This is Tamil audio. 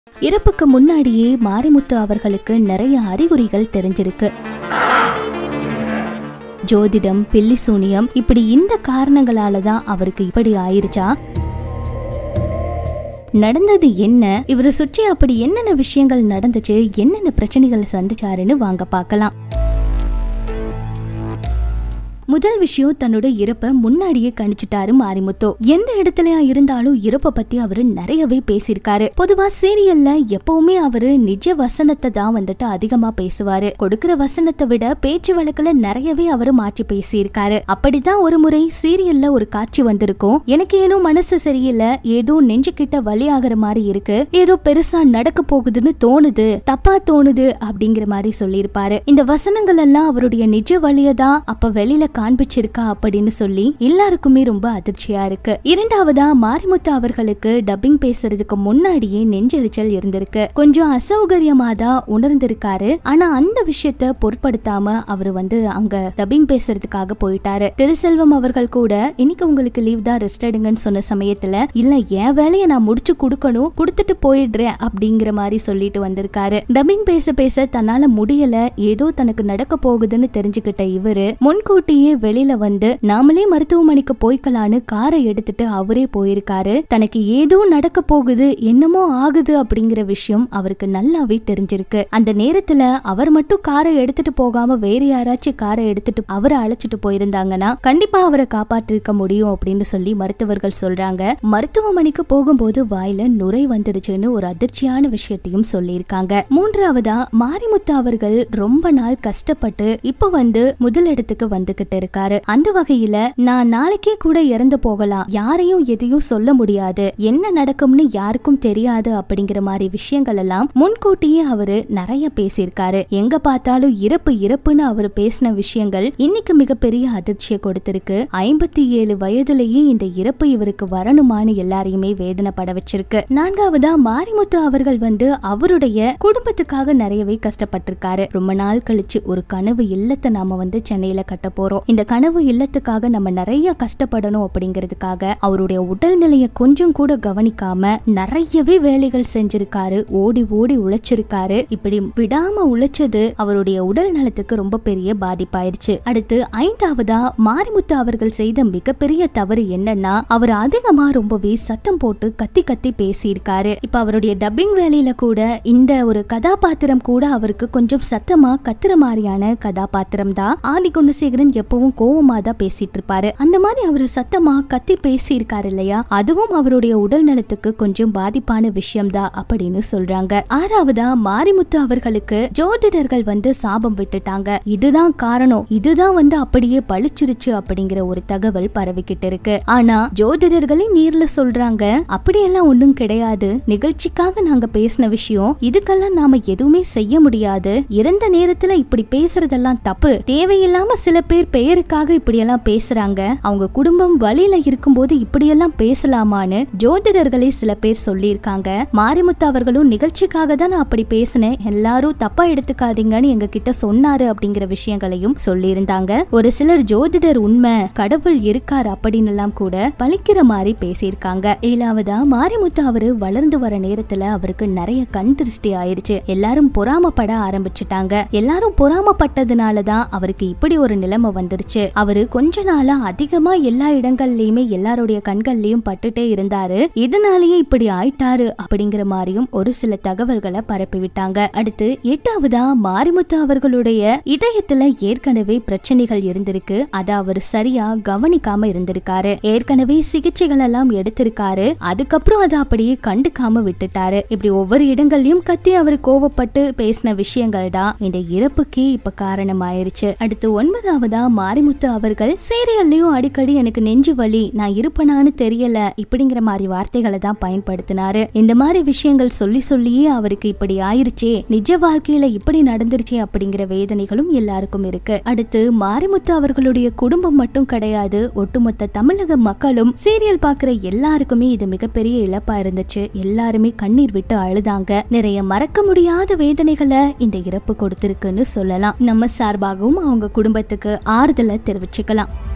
இறப்புக்கு முன்னாடியே மாரிமுத்து அவர்களுக்கு நிறைய அறிகுறிகள் தெரிஞ்சிருக்கு ஜோதிடம் பில்லி சூனியம் இப்படி இந்த காரணங்களால தான் அவருக்கு இப்படி ஆயிருச்சா நடந்தது என்ன இவரை சுற்றி அப்படி என்னென்ன விஷயங்கள் நடந்துச்சு என்னென்ன பிரச்சனைகளை சந்திச்சாருன்னு வாங்க பார்க்கலாம் முதல் விஷயம் தன்னோட இறப்ப முன்னாடியே கணிச்சிட்டாரு மாரிமுத்து எந்த இடத்துலயா இருந்தாலும் இறப்ப பத்தி அவரு நிறையவே பேசியிருக்காரு பொதுவா சீரியல்ல எப்பவுமே அவரு நிஜ வசனத்தை தான் வந்துட்டு அதிகமா பேசுவாரு கொடுக்கிற வசனத்தை விட பேச்சு வழக்குல நிறையவே அவரு மாற்றி பேசியிருக்காரு அப்படிதான் ஒரு முறை சீரியல்ல ஒரு காட்சி வந்திருக்கும் எனக்கு ஏனோ மனசு சரியில்லை ஏதோ நெஞ்சு கிட்ட வலி ஆகிற மாதிரி இருக்கு ஏதோ பெருசா நடக்க போகுதுன்னு தோணுது தப்பா தோணுது அப்படிங்கிற மாதிரி சொல்லியிருப்பாரு இந்த வசனங்கள் எல்லாம் அவருடைய நிஜ வழியை தான் அப்ப வெளியில காண்பிச்சிருக்கா அப்படின்னு சொல்லி எல்லாருக்குமே ரொம்ப அதிர்ச்சியா இருக்கு இரண்டாவதா மாரிமுத்து அவர்களுக்கு டப்பிங் பேசுறதுக்கு முன்னாடியே நெஞ்செரிச்சல் இருந்திருக்கு கொஞ்சம் அசௌகரியமா தான் உணர்ந்திருக்காரு ஆனா அந்த விஷயத்த பொருட்படுத்தாம அவர் வந்து அங்க டப்பிங் பேசுறதுக்காக போயிட்டாரு திருசெல்வம் அவர்கள் கூட இன்னைக்கு உங்களுக்கு லீவ் தான் ரெஸ்ட் எடுங்கன்னு சொன்ன சமயத்துல இல்ல என் வேலையை நான் முடிச்சு கொடுக்கணும் கொடுத்துட்டு போயிடுறேன் அப்படிங்கிற மாதிரி சொல்லிட்டு வந்திருக்காரு டப்பிங் பேச பேச தன்னால முடியல ஏதோ தனக்கு நடக்க போகுதுன்னு தெரிஞ்சுக்கிட்ட இவரு முன்கூட்டியே வெளியில வந்து நாமளே மருத்துவமனைக்கு போய்க்கலான்னு காரை எடுத்துட்டு அவரே போயிருக்காரு தனக்கு ஏதோ நடக்க போகுது என்னமோ ஆகுது அப்படிங்கிற விஷயம் அவருக்கு நல்லாவே தெரிஞ்சிருக்கு அந்த நேரத்துல அவர் மட்டும் காரை எடுத்துட்டு போகாம வேற யாராச்சும் காரை எடுத்துட்டு அவரை அழைச்சிட்டு போயிருந்தாங்கன்னா கண்டிப்பா அவரை காப்பாற்றிருக்க முடியும் அப்படின்னு சொல்லி மருத்துவர்கள் சொல்றாங்க மருத்துவமனைக்கு போகும்போது வாயில நுரை வந்துருச்சுன்னு ஒரு அதிர்ச்சியான விஷயத்தையும் சொல்லியிருக்காங்க மூன்றாவதா மாரிமுத்து அவர்கள் ரொம்ப நாள் கஷ்டப்பட்டு இப்ப வந்து முதலிடத்துக்கு வந்துகிட்டு இருக்காரு அந்த வகையில நான் நாளைக்கே கூட இறந்து போகலாம் யாரையும் எதையும் சொல்ல முடியாது என்ன நடக்கும்னு யாருக்கும் தெரியாது அப்படிங்கிற மாதிரி விஷயங்கள் எல்லாம் முன்கூட்டியே அவரு நிறைய பேசியிருக்காரு எங்க பார்த்தாலும் இறப்பு இறப்புன்னு அவர் பேசின விஷயங்கள் இன்னைக்கு மிகப்பெரிய அதிர்ச்சியை கொடுத்திருக்கு ஐம்பத்தி ஏழு வயதுலயே இந்த இறப்பு இவருக்கு வரணுமான்னு எல்லாரையுமே வேதனைப்பட வச்சிருக்கு நான்காவதா மாரிமுத்து அவர்கள் வந்து அவருடைய குடும்பத்துக்காக நிறையவே கஷ்டப்பட்டிருக்காரு ரொம்ப நாள் கழிச்சு ஒரு கனவு இல்லத்தை நாம வந்து சென்னையில கட்ட போறோம் இந்த கனவு இல்லத்துக்காக நம்ம நிறைய கஷ்டப்படணும் அப்படிங்கிறதுக்காக அவருடைய உடல்நிலையை கொஞ்சம் கூட கவனிக்காம நிறையவே வேலைகள் செஞ்சிருக்காரு ஓடி ஓடி உழைச்சிருக்காரு இப்படி விடாம உழைச்சது அவருடைய உடல் நலத்துக்கு ரொம்ப பெரிய பாதிப்பாயிருச்சு அடுத்து ஐந்தாவதா மாரிமுத்து அவர்கள் செய்த மிகப்பெரிய தவறு என்னன்னா அவர் அதிகமா ரொம்பவே சத்தம் போட்டு கத்தி கத்தி பேசியிருக்காரு இப்ப அவருடைய டப்பிங் வேலையில கூட இந்த ஒரு கதாபாத்திரம் கூட அவருக்கு கொஞ்சம் சத்தமா கத்துற மாதிரியான கதாபாத்திரம் தான் ஆதி குணசேகரன் எப்பவும் கோவமா தான் பேசிட்டு இருப்பாரு அந்த மாதிரி அவரு சத்தமா கத்தி பேசி இருக்காரு இல்லையா அதுவும் அவருடைய உடல் நலத்துக்கு கொஞ்சம் பாதிப்பான விஷயம் தான் அப்படின்னு சொல்றாங்க ஆறாவதா மாரிமுத்து அவர்களுக்கு ஜோதிடர்கள் வந்து சாபம் விட்டுட்டாங்க இதுதான் காரணம் இதுதான் வந்து அப்படியே பழிச்சிருச்சு அப்படிங்கிற ஒரு தகவல் பரவிக்கிட்டு இருக்கு ஆனா ஜோதிடர்களே நேர்ல சொல்றாங்க அப்படியெல்லாம் ஒண்ணும் கிடையாது நிகழ்ச்சிக்காக நாங்க பேசின விஷயம் இதுக்கெல்லாம் நாம எதுவுமே செய்ய முடியாது இறந்த நேரத்துல இப்படி பேசுறதெல்லாம் தப்பு தேவையில்லாம சில பேர் பெயருக்காக இப்படியெல்லாம் பேசுறாங்க அவங்க குடும்பம் வழியில இருக்கும்போது இப்படியெல்லாம் பேசலாமான்னு ஜோதிடர்களே சில பேர் சொல்லியிருக்காங்க மாரிமுத்து அவர்களும் நிகழ்ச்சிக்காக தான் நான் அப்படி பேசினேன் எல்லாரும் தப்பா எடுத்துக்காதீங்கன்னு எங்க கிட்ட சொன்னாரு அப்படிங்கிற விஷயங்களையும் சொல்லியிருந்தாங்க ஒரு சிலர் ஜோதிடர் உண்மை கடவுள் இருக்கார் அப்படின்னு எல்லாம் கூட பழிக்கிற மாதிரி பேசியிருக்காங்க ஏழாவதா மாரிமுத்து அவரு வளர்ந்து வர நேரத்துல அவருக்கு நிறைய கண் திருஷ்டி ஆயிருச்சு எல்லாரும் பொறாமப்பட ஆரம்பிச்சுட்டாங்க எல்லாரும் பொறாமப்பட்டதுனாலதான் அவருக்கு இப்படி ஒரு நிலைமை வந்துருச்சு அவரு கொஞ்ச நாளா அதிகமா எல்லா இடங்கள்லயுமே எல்லாருடைய கண்கள்லயும் பட்டுட்டே இருந்தாரு இதனாலேயே இப்படி ஆயிட்டாரு அப்படிங்கிற மாதிரியும் ஒரு சில தகவல்களை பரப்பி விட்டாங்க அடுத்து எட்டாவதா மாரிமுத்து அவர்களுடைய இதயத்துல ஏற்கனவே பிரச்சனைகள் இருந்திருக்கு அத அவர் சரியா கவனிக்காம இருந்திருக்காரு ஏற்கனவே சிகிச்சைகள் எல்லாம் எடுத்திருக்காரு அதுக்கப்புறம் அதை அப்படியே கண்டுக்காம விட்டுட்டாரு இப்படி ஒவ்வொரு இடங்கள்லயும் கத்தி அவர் கோவப்பட்டு பேசின விஷயங்கள் தான் இந்த இறப்புக்கே இப்ப காரணமாயிருச்சு அடுத்து ஒன்பதாவதா மாரிமுத்து அவர்கள் சீரியல்லையும் அடிக்கடி எனக்கு நெஞ்சு வலி நான் இருப்பனான்னு தெரியல இப்படிங்கிற மாதிரி வார்த்தைகளை தான் பயன்படுத்தினாரு இந்த மாதிரி விஷயங்கள் சொல்லி சொல்லியே அவருக்கு இப்படி ஆயிருச்சே நிஜ வாழ்க்கையில இப்படி நடந்துருச்சே அப்படிங்கிற வேதனைகளும் எல்லாருக்கும் இருக்கு அடுத்து மாரிமுத்து அவர்களுடைய குடும்பம் மட்டும் கிடையாது ஒட்டுமொத்த தமிழக மக்களும் சீரியல் பாக்குற எல்லாருக்குமே இது மிகப்பெரிய இழப்பா இருந்துச்சு எல்லாருமே கண்ணீர் விட்டு அழுதாங்க நிறைய மறக்க முடியாத வேதனைகளை இந்த இறப்பு கொடுத்திருக்குன்னு சொல்லலாம் நம்ம சார்பாகவும் அவங்க குடும்பத்துக்கு ஆறுதலை தெரிவிச்சுக்கலாம்